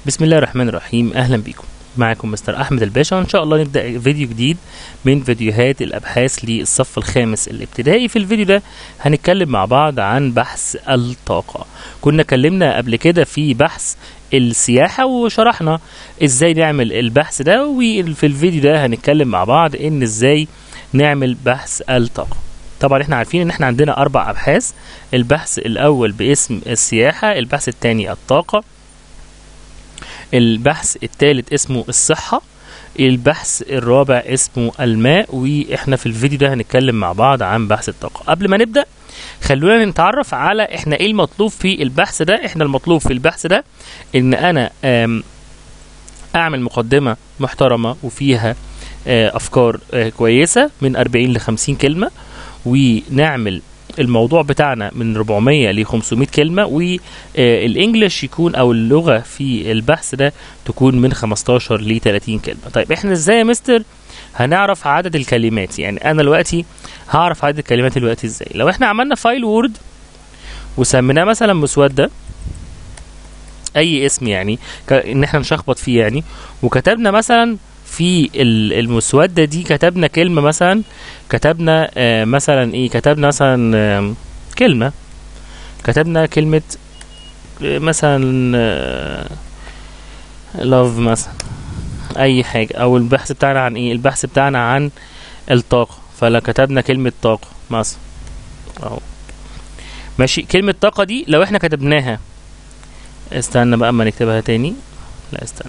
بسم الله الرحمن الرحيم اهلا بيكم معكم مستر احمد الباشا وان شاء الله نبدا فيديو جديد من فيديوهات الابحاث للصف الخامس الابتدائي في الفيديو ده هنتكلم مع بعض عن بحث الطاقه كنا اتكلمنا قبل كده في بحث السياحه وشرحنا ازاي نعمل البحث ده وفي الفيديو ده هنتكلم مع بعض ان ازاي نعمل بحث الطاقه طبعا احنا عارفين ان احنا عندنا اربع ابحاث البحث الاول باسم السياحه البحث الثاني الطاقه البحث الثالث اسمه الصحة البحث الرابع اسمه الماء واحنا في الفيديو ده هنتكلم مع بعض عن بحث الطاقة قبل ما نبدأ خلونا نتعرف على احنا ايه المطلوب في البحث ده احنا المطلوب في البحث ده ان انا اعمل مقدمة محترمة وفيها افكار كويسة من 40 ل 50 كلمة ونعمل الموضوع بتاعنا من 400 ل 500 كلمه والانجليش يكون او اللغه في البحث ده تكون من 15 ل 30 كلمه طيب احنا ازاي يا مستر هنعرف عدد الكلمات يعني انا دلوقتي هعرف عدد الكلمات دلوقتي ازاي لو احنا عملنا فايل وورد وسميناه مثلا مسوده اي اسم يعني ان احنا نشخبط فيه يعني وكتبنا مثلا في المسودة دي كتبنا كلمة مثلا كتبنا آه مثلا ايه كتبنا مثلا آه كلمة كتبنا كلمة آه مثلا love مثلا اي حاجة او البحث بتاعنا عن ايه البحث بتاعنا عن الطاقة فلو كتبنا كلمة طاقة مثلا اهو ماشي كلمة طاقة دي لو احنا كتبناها استنى بقى اما نكتبها تاني لا استنى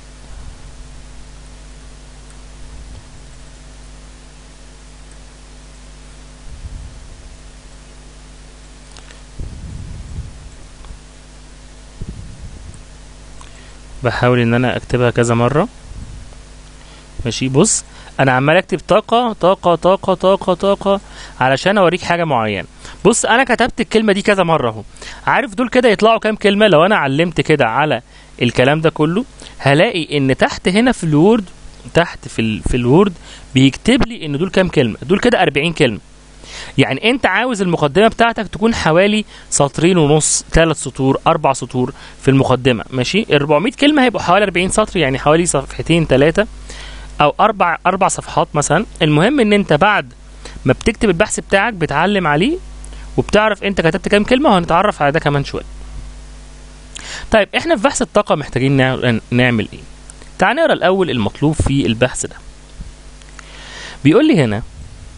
بحاول ان انا اكتبها كذا مره ماشي بص انا عمال اكتب طاقه طاقه طاقه طاقه طاقه علشان اوريك حاجه معينه بص انا كتبت الكلمه دي كذا مره اهو عارف دول كده يطلعوا كام كلمه لو انا علمت كده على الكلام ده كله هلاقي ان تحت هنا في الوورد تحت في ال في الوورد بيكتب لي ان دول كام كلمه دول كده 40 كلمه يعني انت عاوز المقدمه بتاعتك تكون حوالي سطرين ونص ثلاث سطور اربع سطور في المقدمه ماشي ال 400 كلمه هيبقوا حوالي 40 سطر يعني حوالي صفحتين ثلاثه او اربع اربع صفحات مثلا المهم ان انت بعد ما بتكتب البحث بتاعك بتعلم عليه وبتعرف انت كتبت كام كلمه وهنتعرف على ده كمان شويه طيب احنا في بحث الطاقه محتاجين نعمل ايه تعال نقرا الاول المطلوب في البحث ده بيقول لي هنا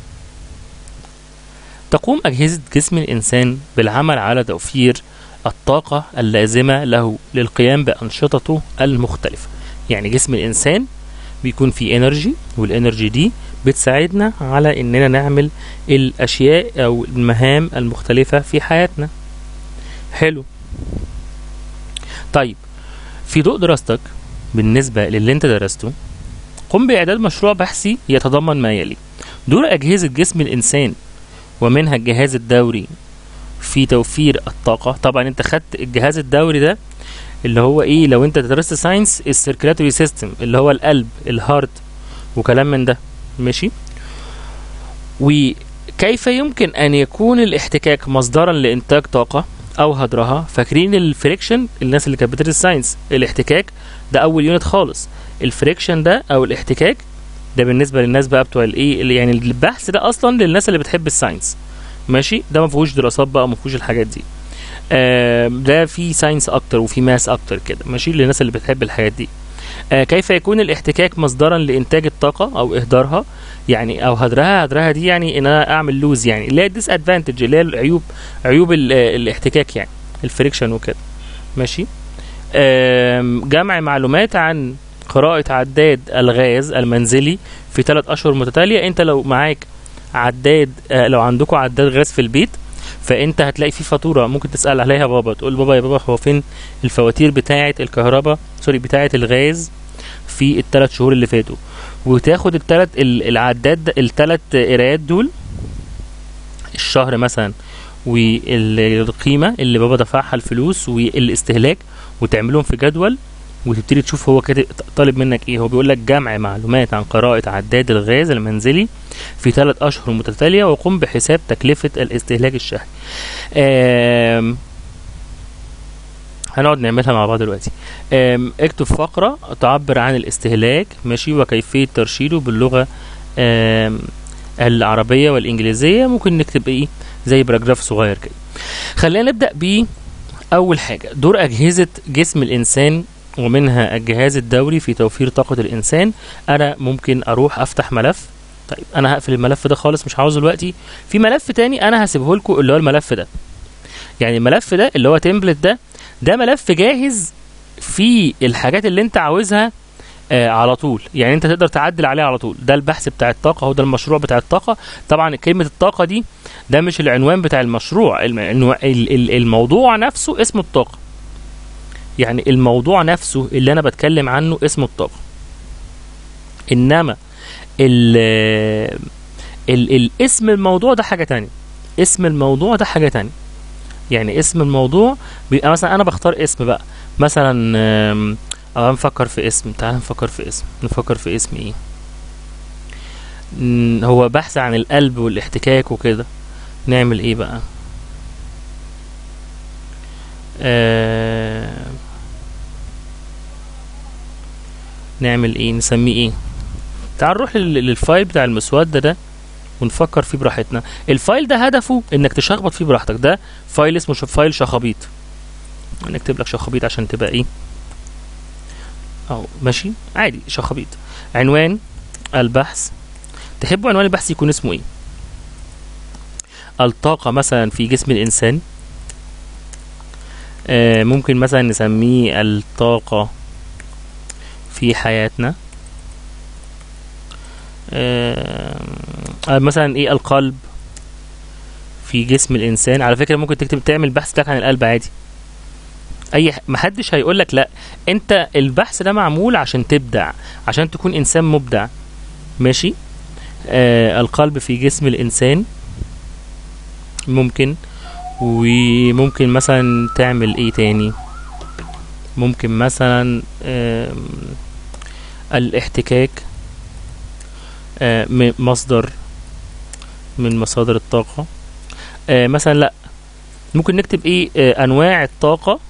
تقوم أجهزة جسم الإنسان بالعمل على توفير الطاقة اللازمة له للقيام بأنشطته المختلفة يعني جسم الإنسان بيكون فيه انرجي والانرجي دي بتساعدنا على اننا نعمل الاشياء او المهام المختلفة في حياتنا حلو طيب في ضوء دراستك بالنسبة للي انت درسته قم بإعداد مشروع بحثي يتضمن ما يلي دور أجهزة جسم الإنسان ومنها الجهاز الدوري في توفير الطاقة طبعا انت خدت الجهاز الدوري ده اللي هو ايه لو انت درست ساينس السيركلاتوري سيستم اللي هو القلب الهارت وكلام من ده ماشي وكيف يمكن ان يكون الاحتكاك مصدرا لانتاج طاقة او هدرها فاكرين الفريكشن الناس اللي كانت بتدرس ساينس الاحتكاك ده اول يونت خالص الفريكشن ده او الاحتكاك ده بالنسبه للناس بقى بتوع الايه يعني البحث ده اصلا للناس اللي بتحب الساينس ماشي ده ما فيهوش دراسات بقى ما فيهوش الحاجات دي آه ده في ساينس اكتر وفي ماس اكتر كده ماشي للناس اللي بتحب الحاجات دي آه كيف يكون الاحتكاك مصدرا لانتاج الطاقه او اهدارها يعني او هدرها هدرها دي يعني ان انا اعمل لوز يعني اللي هي الديس ادفانتج اللي هي العيوب عيوب الاحتكاك يعني الفريكشن وكده ماشي آه جمع معلومات عن قراءة عداد الغاز المنزلي في ثلاث أشهر متتالية أنت لو معاك عداد آه لو عندكم عداد غاز في البيت فأنت هتلاقي في فاتورة ممكن تسأل عليها بابا تقول بابا يا بابا هو فين الفواتير بتاعة الكهرباء سوري بتاعة الغاز في الثلاث شهور اللي فاتوا وتاخد الثلاث العداد الثلاث قرايات دول الشهر مثلا والقيمة اللي بابا دفعها الفلوس والاستهلاك وتعملهم في جدول وتبتدي تشوف هو كده طالب منك ايه هو بيقول لك جمع معلومات عن قراءة عداد الغاز المنزلي في ثلاث اشهر متتالية وقم بحساب تكلفة الاستهلاك الشهري هنقعد نعملها مع بعض دلوقتي آم، اكتب فقرة تعبر عن الاستهلاك ماشي وكيفية ترشيده باللغة آم، العربية والإنجليزية ممكن نكتب ايه زي باراجراف صغير كده خلينا نبدأ ب أول حاجة دور أجهزة جسم الإنسان ومنها الجهاز الدوري في توفير طاقة الإنسان أنا ممكن أروح أفتح ملف طيب أنا هقفل الملف ده خالص مش عاوزه دلوقتي في ملف تاني أنا هسيبه لكم اللي هو الملف ده يعني الملف ده اللي هو تمبلت ده ده ملف جاهز فيه الحاجات اللي انت عاوزها آه على طول يعني انت تقدر تعدل عليه على طول ده البحث بتاع الطاقه هو ده المشروع بتاع الطاقه طبعا كلمه الطاقه دي ده مش العنوان بتاع المشروع الم- النوع- ال- ال- الموضوع نفسه اسمه الطاقه يعني الموضوع نفسه اللي انا بتكلم عنه اسمه الطاقه انما ال ال الاسم الموضوع ده حاجه تانية اسم الموضوع ده حاجه تانية يعني اسم الموضوع بيبقى مثلا انا بختار اسم بقى مثلا آم، اه نفكر في اسم تعال نفكر في اسم نفكر في اسم ايه مم، هو بحث عن القلب والاحتكاك وكده نعمل ايه بقى آه نعمل ايه نسميه ايه تعال نروح لل- للفايل بتاع المسودة ده ونفكر فيه براحتنا الفايل ده هدفه انك تشخبط فيه براحتك ده فايل اسمه ش- فايل شخابيط نكتب لك شخابيط عشان تبقى ايه اهو ماشي عادي شخابيط عنوان البحث تحبوا عنوان البحث يكون اسمه ايه الطاقة مثلا في جسم الإنسان آه ممكن مثلا نسميه الطاقة في حياتنا آه آه، مثلا ايه القلب في جسم الانسان على فكره ممكن تكتب تعمل بحث لك عن القلب عادي اي ح- محدش هيقول لك لا انت البحث ده معمول عشان تبدع عشان تكون انسان مبدع ماشي آه القلب في جسم الانسان ممكن وممكن مثلا تعمل ايه تاني ممكن مثلا آم، الاحتكاك آه، م- مصدر من مصادر الطاقة آه، مثلا لا ممكن نكتب ايه آه، انواع الطاقة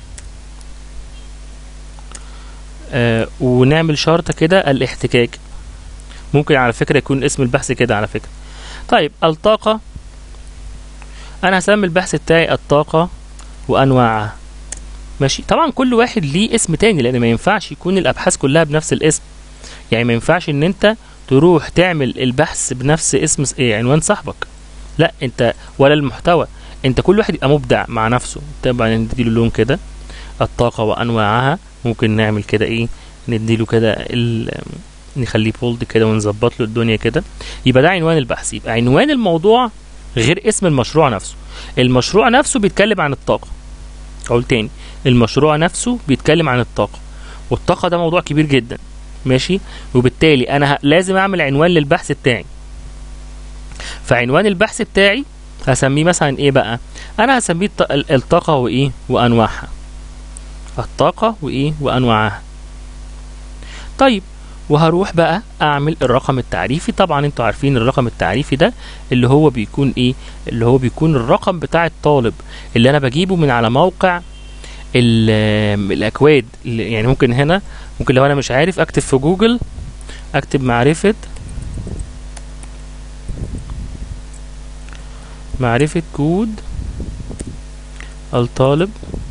آه، ونعمل شرطة كده الاحتكاك ممكن على فكرة يكون اسم البحث كده على فكرة طيب الطاقة انا هسمي البحث بتاعي الطاقة وانواعها ماشي طبعا كل واحد ليه اسم تاني لان ما ينفعش يكون الابحاث كلها بنفس الاسم يعني ما ينفعش ان انت تروح تعمل البحث بنفس اسم س- إيه عنوان صاحبك لا انت ولا المحتوى انت كل واحد يبقى مبدع مع نفسه طبعا نديله لون كده الطاقة وانواعها ممكن نعمل كده ايه نديله كده ال- نخليه بولد كده ونظبط له الدنيا كده يبقى ده عنوان البحث يبقى عنوان الموضوع غير اسم المشروع نفسه المشروع نفسه بيتكلم عن الطاقة اقول تاني المشروع نفسه بيتكلم عن الطاقة والطاقة ده موضوع كبير جدا ماشي وبالتالي انا ه... لازم اعمل عنوان للبحث بتاعي فعنوان البحث بتاعي هسميه مثلا ايه بقى انا هسميه الط... ال- الطاقة وايه وانواعها الطاقة وايه وانواعها طيب وهروح بقى اعمل الرقم التعريفي طبعا انتوا عارفين الرقم التعريفي ده اللي هو بيكون ايه اللي هو بيكون الرقم بتاع الطالب اللي انا بجيبه من على موقع ال- الاكواد اللي- يعني ممكن هنا ممكن لو انا مش عارف اكتب في جوجل اكتب معرفة معرفة كود الطالب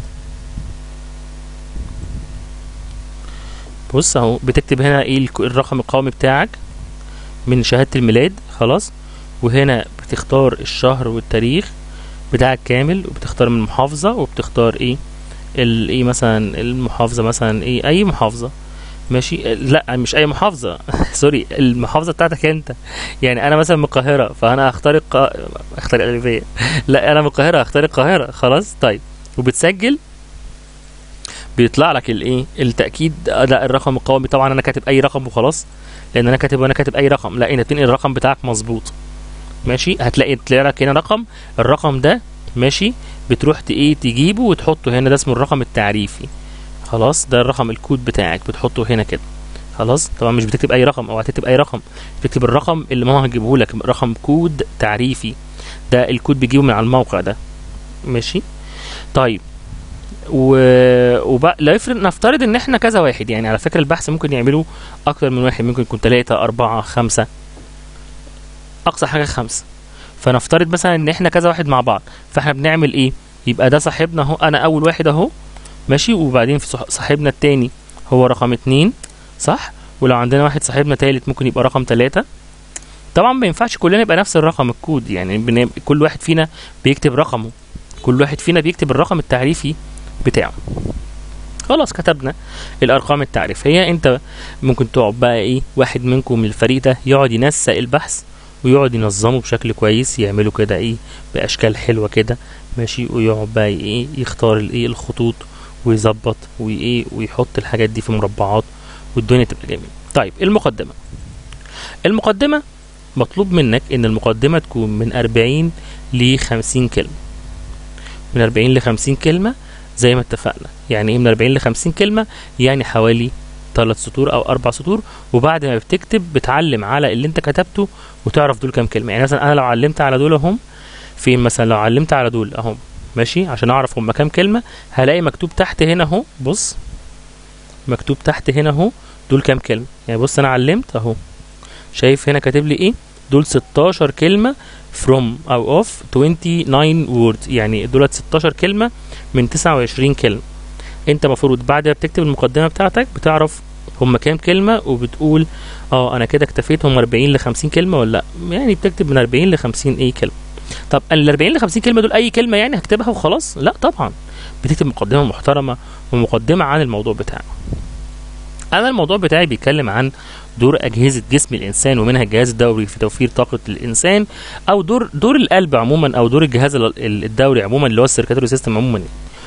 بص اهو بتكتب هنا ايه الك- الرقم القومي بتاعك من شهادة الميلاد خلاص وهنا بتختار الشهر والتاريخ بتاعك كامل وبتختار من محافظة وبتختار ايه ال- ايه مثلا المحافظة مثلا ايه اي محافظة ماشي لا مش اي محافظة سوري المحافظة بتاعتك انت يعني انا مثلا من القاهرة فانا هختار القا... اختار الالفية لا انا من القاهرة هختار القاهرة خلاص طيب وبتسجل بيطلع لك الايه التاكيد آه، لا الرقم القومي طبعا انا كاتب اي رقم وخلاص لان انا كاتب وانا كاتب اي رقم لا انت تنقل الرقم بتاعك مظبوط ماشي هتلاقي تلاقي لك هنا رقم الرقم ده ماشي بتروح ت- ايه تجيبه وتحطه هنا ده اسمه الرقم التعريفي خلاص ده الرقم الكود بتاعك بتحطه هنا كده خلاص طبعا مش بتكتب اي رقم او هتكتب اي رقم بتكتب الرقم اللي ماما هتجيبه لك رقم كود تعريفي ده الكود بيجيبه من على الموقع ده ماشي طيب و... وبقى لا يفرض نفترض ان احنا كذا واحد يعني على فكره البحث ممكن يعملوا اكتر من واحد ممكن يكون ثلاثة أربعة خمسة أقصى حاجة خمسة فنفترض مثلا ان احنا كذا واحد مع بعض فاحنا بنعمل ايه يبقى ده صاحبنا اهو انا اول واحد اهو ماشي وبعدين في صح- صاحبنا التاني هو رقم اتنين صح ولو عندنا واحد صاحبنا تالت ممكن يبقى رقم تلاتة طبعا ما ينفعش كلنا يبقى نفس الرقم الكود يعني بن- كل واحد فينا بيكتب رقمه كل واحد فينا بيكتب الرقم التعريفي بتاعه خلاص كتبنا الارقام التعريفيه انت ممكن تقعد بقى ايه واحد منكم من الفريق ده يقعد ينسق البحث ويقعد ينظمه بشكل كويس يعمله كده ايه باشكال حلوه كده ماشي ويقعد بقى ايه يختار الايه الخطوط ويظبط وايه ويحط الحاجات دي في مربعات والدنيا تبقى جميله طيب المقدمه المقدمه مطلوب منك ان المقدمه تكون من 40 ل 50 كلمه من 40 ل 50 كلمه زي ما اتفقنا يعني ايه من 40 ل 50 كلمه يعني حوالي ثلاث سطور او اربع سطور وبعد ما بتكتب بتعلم على اللي انت كتبته وتعرف دول كام كلمه يعني مثلا انا لو علمت على دول اهم فين مثلا لو علمت على دول اهم ماشي عشان اعرف هم كام كلمه هلاقي مكتوب تحت هنا اهو بص مكتوب تحت هنا اهو دول كام كلمه يعني بص انا علمت اهو شايف هنا كاتب لي ايه دول 16 كلمه from او of 29 words يعني دولت 16 كلمه من 29 كلمه انت المفروض بعد ما بتكتب المقدمه بتاعتك بتعرف هم كام كلمه وبتقول اه انا كده اكتفيت هم 40 ل 50 كلمه ولا لا يعني بتكتب من 40 ل 50 ايه كلمه طب ال 40 ل 50 كلمه دول اي كلمه يعني هكتبها وخلاص لا طبعا بتكتب مقدمه محترمه ومقدمه عن الموضوع بتاعك انا الموضوع بتاعي بيتكلم عن دور اجهزه جسم الانسان ومنها الجهاز الدوري في توفير طاقه الانسان او دور دور القلب عموما او دور الجهاز ال- ال- الدوري عموما اللي هو السيركاتوري سيستم عموما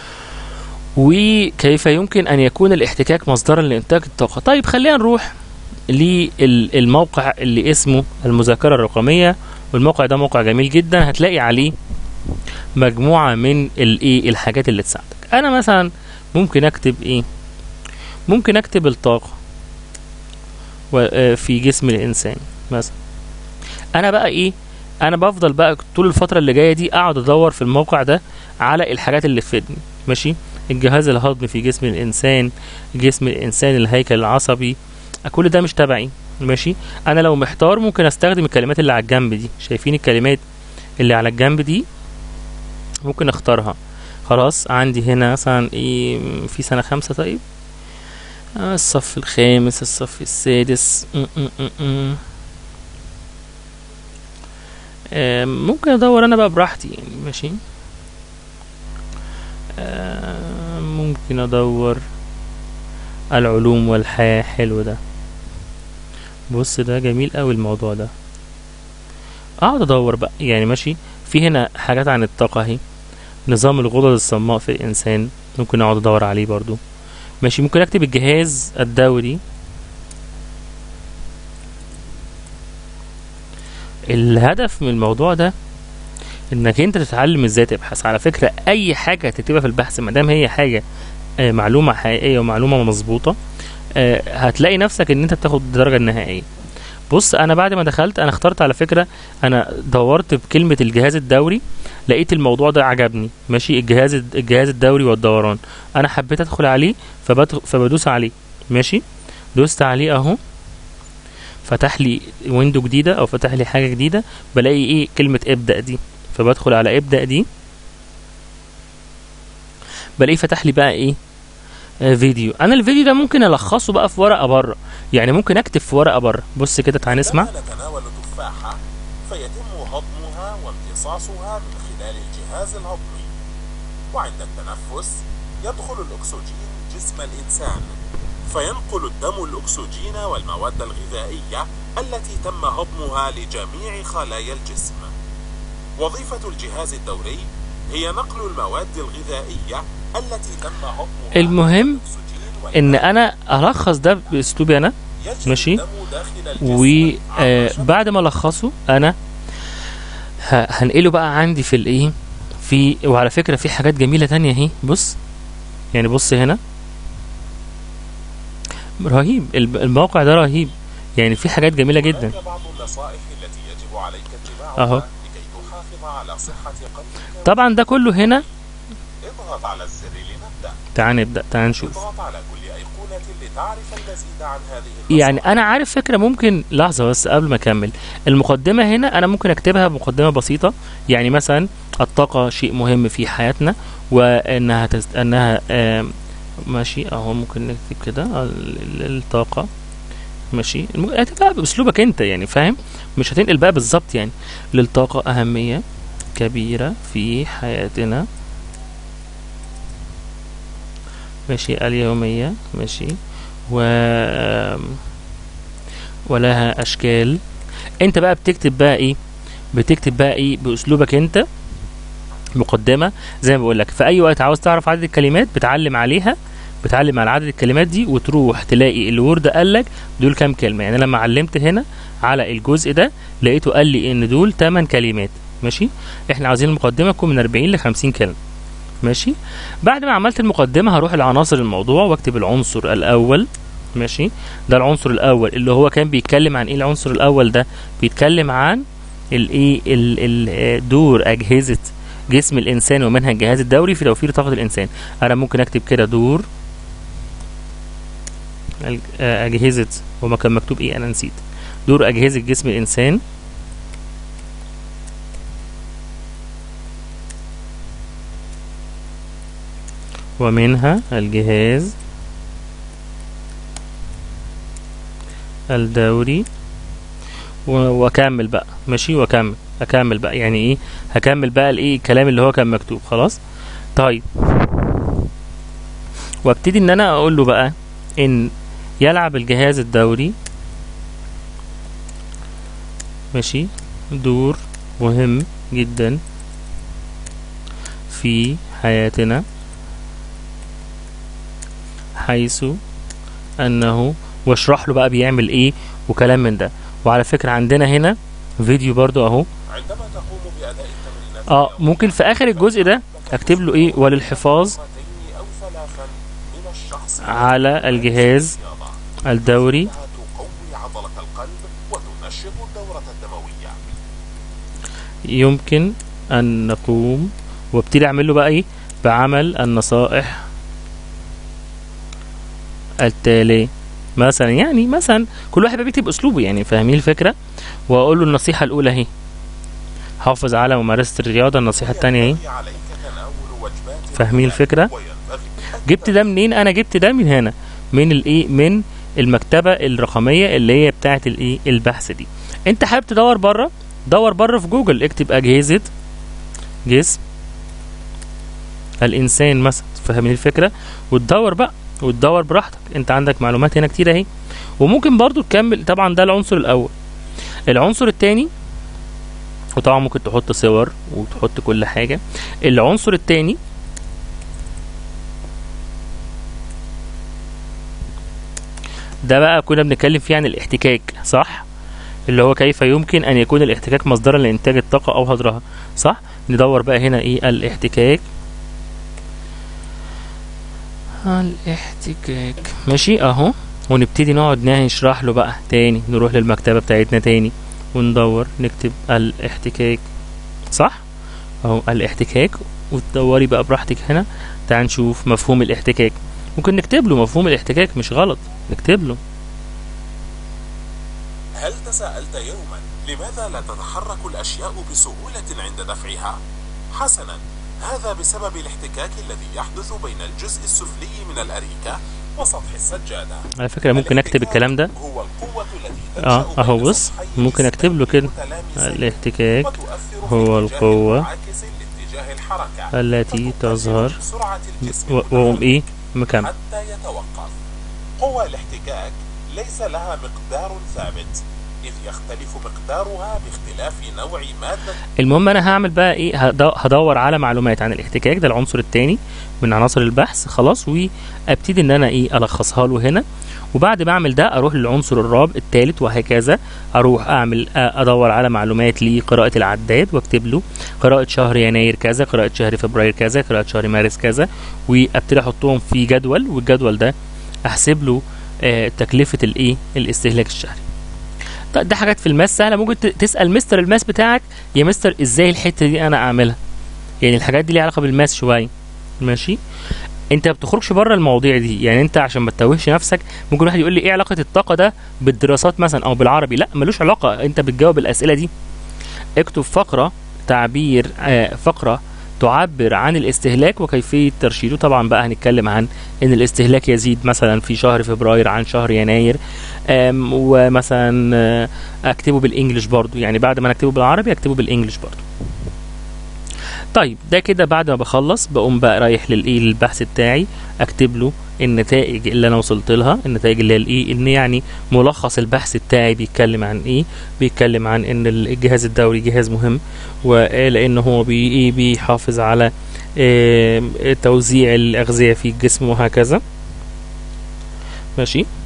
وكيف يمكن ان يكون الاحتكاك مصدرا لانتاج الطاقه طيب خلينا نروح للموقع اللي اسمه المذاكره الرقميه والموقع ده موقع جميل جدا هتلاقي عليه مجموعه من الايه الحاجات اللي تساعدك انا مثلا ممكن اكتب ايه ممكن اكتب الطاقه و- آه، في جسم الانسان مثلا انا بقى ايه انا بفضل بقى طول الفتره اللي جايه دي اقعد ادور في الموقع ده على الحاجات اللي تفيدني ماشي الجهاز الهضمي في جسم الانسان جسم الانسان الهيكل العصبي كل ده مش تبعي ماشي انا لو محتار ممكن استخدم الكلمات اللي على الجنب دي شايفين الكلمات اللي على الجنب دي ممكن اختارها خلاص عندي هنا مثلا ايه في سنة خمسة طيب آه، الصف الخامس الصف السادس م- م- م- م. آه، ممكن ادور انا بقى براحتي يعني ماشي آه، ممكن ادور العلوم والحياة حلو ده بص ده جميل قوي الموضوع ده اقعد ادور بقى يعني ماشي في هنا حاجات عن الطاقة اهي نظام الغدد الصماء في الانسان ممكن اقعد ادور عليه برضو ماشي ممكن اكتب الجهاز الدوري الهدف من الموضوع ده انك انت تتعلم ازاي تبحث على فكرة اي حاجة تكتبها في البحث ما دام هي حاجة آه، معلومة حقيقية ومعلومة مظبوطة آه، هتلاقي نفسك ان انت بتاخد الدرجة النهائية بص انا بعد ما دخلت انا اخترت على فكرة انا دورت بكلمة الجهاز الدوري لقيت الموضوع ده عجبني ماشي الجهاز الجهاز الدوري والدوران انا حبيت ادخل عليه فبدخل فبدوس عليه ماشي دوست عليه اهو فتح لي ويندو جديدة او فتح لي حاجة جديدة بلاقي ايه كلمة ابدأ دي فبدخل على ابدأ دي بلاقيه فتح لي بقى ايه آه فيديو انا الفيديو ده ممكن الخصه بقى في ورقه بره يعني ممكن اكتب في ورقه بره بص كده تعالى نسمع عندما نتناول تفاحة فيتم هضمها وامتصاصها من خلال الجهاز الهضمي وعند التنفس يدخل الأكسجين جسم الإنسان فينقل الدم الأكسجين والمواد الغذائية التي تم هضمها لجميع خلايا الجسم وظيفة الجهاز الدوري هي نقل المواد الغذائية التي تم هضمها المهم الأكسجين ان انا الخص ده باسلوبي انا يجري ماشي. الدم داخل الجسم عبر شبكة وبعد ما الخصه انا ه- هنقله بقى عندي في الايه في وعلى فكره في حاجات جميله تانية اهي بص يعني بص هنا رهيب الب- الموقع ده رهيب يعني في حاجات جميله جدا هناك بعض النصائح التي يجب عليك اتباعها أهو. لكي تحافظ على صحة قلبك طبعا ده كله هنا اضغط على الزر لنبدأ تعال نبدا تعال نشوف اضغط على كل أيقونة لتعرف المزيد عن هذه الخصائص. يعني انا عارف فكره ممكن لحظه بس قبل ما اكمل المقدمه هنا انا ممكن اكتبها مقدمه بسيطه يعني مثلا الطاقه شيء مهم في حياتنا وانها تست... انها آم، ماشي اهو ممكن نكتب كده ال- ال- الطاقه ماشي الم- هتبقى باسلوبك انت يعني فاهم مش هتنقل بقى بالظبط يعني للطاقه اهميه كبيره في حياتنا ماشي اليوميه ماشي و ولها اشكال انت بقى بتكتب بقى ايه بتكتب بقى ايه باسلوبك انت مقدمه زي ما بقول لك في اي وقت عاوز تعرف عدد الكلمات بتعلم عليها بتعلم على عدد الكلمات دي وتروح تلاقي الوورد قال لك دول كام كلمه يعني لما علمت هنا على الجزء ده لقيته قال لي ان دول 8 كلمات ماشي احنا عاوزين المقدمه تكون من 40 ل 50 كلمه ماشي بعد ما عملت المقدمه هروح لعناصر الموضوع واكتب العنصر الاول ماشي ده العنصر الاول اللي هو كان بيتكلم عن ايه العنصر الاول ده بيتكلم عن الايه ال- ال- آه، دور اجهزه جسم الانسان ومنها الجهاز الدوري في توفير طاقه الانسان انا ممكن اكتب كده دور الج- آه، اجهزه هو كان مكتوب ايه انا نسيت دور اجهزه جسم الانسان ومنها الجهاز الدوري و- واكمل بقى ماشي واكمل اكمل بقى يعني ايه هكمل بقى الايه الكلام اللي هو كان مكتوب خلاص طيب وابتدي ان انا اقول له بقى ان يلعب الجهاز الدوري ماشي دور مهم جدا في حياتنا حيث انه واشرح له بقى بيعمل ايه وكلام من ده وعلى فكرة عندنا هنا فيديو برضو اهو عندما تقوم بأداء التمرينات اه ممكن في اخر الجزء ده اكتب له ايه وللحفاظ مرتين أو ثلاثا من الشخص على الجهاز الرياضة. الدوري إنها تقوي عضلة القلب وتنشط الدورة الدموية يمكن ان نقوم وابتدي اعمل له بقى ايه بعمل النصائح التالية مثلا يعني مثلا كل واحد بقى بيكتب اسلوبه يعني فاهمين الفكره واقول له النصيحه الاولى اهي حافظ على ممارسه الرياضه النصيحه الثانيه اهي ينبغي عليك تناول وجبات فاهمين الفكره وينبغي جبت ده منين انا جبت ده من هنا من الايه من المكتبه الرقميه اللي هي بتاعه الايه البحث دي انت حابب تدور بره دور بره في جوجل اكتب اجهزه جسم الانسان مثلا فاهمين الفكره وتدور بقى وتدور براحتك انت عندك معلومات هنا كتير اهي وممكن برضو تكمل طبعا ده العنصر الاول العنصر الثاني وطبعا ممكن تحط صور وتحط كل حاجه العنصر الثاني ده بقى كنا بنتكلم فيه عن الاحتكاك صح اللي هو كيف يمكن ان يكون الاحتكاك مصدرا لانتاج الطاقه او هدرها صح ندور بقى هنا ايه الاحتكاك الاحتكاك ماشي اهو ونبتدي نقعد نشرح له بقى تاني نروح للمكتبه بتاعتنا تاني وندور نكتب الاحتكاك صح اهو الاحتكاك وتدوري بقى براحتك هنا تعال نشوف مفهوم الاحتكاك ممكن نكتب له مفهوم الاحتكاك مش غلط نكتب له هل تساءلت يوما لماذا لا تتحرك الأشياء بسهولة عند دفعها؟ حسنا هذا بسبب الاحتكاك الذي يحدث بين الجزء السفلي من الأريكة وسطح السجادة على فكرة ممكن اكتب الكلام ده هو القوة التي اه تنشأ اهو بين بص سطحي ممكن اكتب له كده متلامسين الاحتكاك وتؤثر في هو الاتجاه القوة المعاكس لاتجاه الحركة التي فتقلل تظهر من سرعة الجسم و- وهم ايه مكمل حتى يتوقف قوى الاحتكاك ليس لها مقدار ثابت إذ يختلف مقدارها باختلاف نوع مادة المهم انا هعمل بقى ايه هد- هدور على معلومات عن الاحتكاك ده العنصر الثاني من عناصر البحث خلاص وابتدي ان انا ايه الخصها له هنا وبعد ما اعمل ده اروح للعنصر الرابع الثالث وهكذا اروح اعمل آه، ادور على معلومات لقراءه العداد واكتب له قراءه شهر يناير كذا قراءه شهر فبراير كذا قراءه شهر مارس كذا وابتدي احطهم في جدول والجدول ده احسب له آه، تكلفه الايه الاستهلاك الشهري ده ده حاجات في الماس سهله ممكن ت- تسال مستر الماس بتاعك يا مستر ازاي الحته دي انا اعملها يعني الحاجات دي ليها علاقه بالماس شويه ماشي انت ما بتخرجش بره المواضيع دي يعني انت عشان ما تتوهش نفسك ممكن واحد يقول لي ايه علاقه الطاقه ده بالدراسات مثلا او بالعربي لا ملوش علاقه انت بتجاوب الاسئله دي اكتب فقره تعبير آه فقره تعبر عن الاستهلاك وكيفيه ترشيده طبعا بقى هنتكلم عن ان الاستهلاك يزيد مثلا في شهر فبراير عن شهر يناير آم، ومثلا آه، اكتبه بالانجلش برضو يعني بعد ما نكتبه بالعربي اكتبه بالانجلش برضو طيب ده كده بعد ما بخلص بقوم بقى رايح للايه للبحث بتاعي اكتب له النتائج اللي انا وصلت لها النتائج اللي هي الايه ان يعني ملخص البحث بتاعي بيتكلم عن ايه بيتكلم عن ان الجهاز الدوري جهاز مهم ولان هو بي إيه بيحافظ على آه، توزيع الاغذيه في الجسم وهكذا ماشي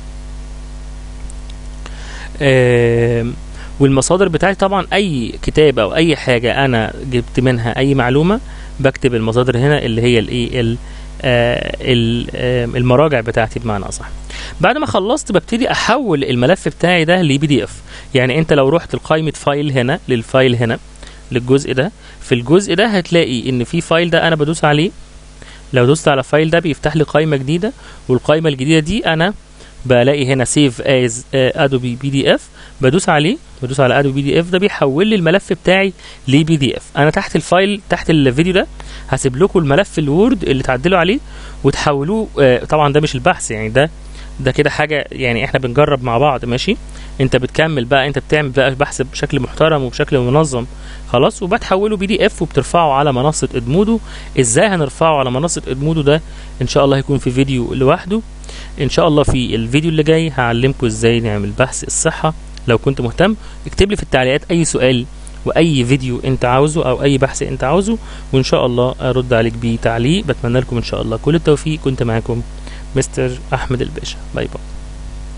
آم، والمصادر بتاعتي طبعا اي كتاب او اي حاجه انا جبت منها اي معلومه بكتب المصادر هنا اللي هي الايه ال- آه، ال- آم، المراجع بتاعتي بمعنى اصح بعد ما خلصت ببتدي احول الملف بتاعي ده لبي دي اف يعني انت لو رحت لقائمه فايل هنا للفايل هنا للجزء ده في الجزء ده هتلاقي ان في فايل ده انا بدوس عليه لو دوست على فايل ده بيفتح لي قائمه جديده والقائمه الجديده دي انا بلاقي هنا سيف از ادوبي بي دي اف بدوس عليه بدوس على ادوبي بي دي اف ده بيحول لي الملف بتاعي لبي دي اف انا تحت الفايل تحت الفيديو ده هسيب لكم الملف الوورد اللي تعدلوا عليه وتحولوه آه، طبعا ده مش البحث يعني ده ده كده حاجه يعني احنا بنجرب مع بعض ماشي انت بتكمل بقى انت بتعمل بقى بحث بشكل محترم وبشكل منظم خلاص وبتحوله بي دي اف وبترفعه على منصه ادمودو ازاي هنرفعه على منصه ادمودو ده ان شاء الله هيكون في فيديو لوحده ان شاء الله في الفيديو اللي جاي هعلمكم ازاي نعمل بحث الصحه لو كنت مهتم اكتب لي في التعليقات اي سؤال واي فيديو انت عاوزه او اي بحث انت عاوزه وان شاء الله ارد عليك بتعليق بتمنى لكم ان شاء الله كل التوفيق كنت معاكم مستر احمد الباشا باي باي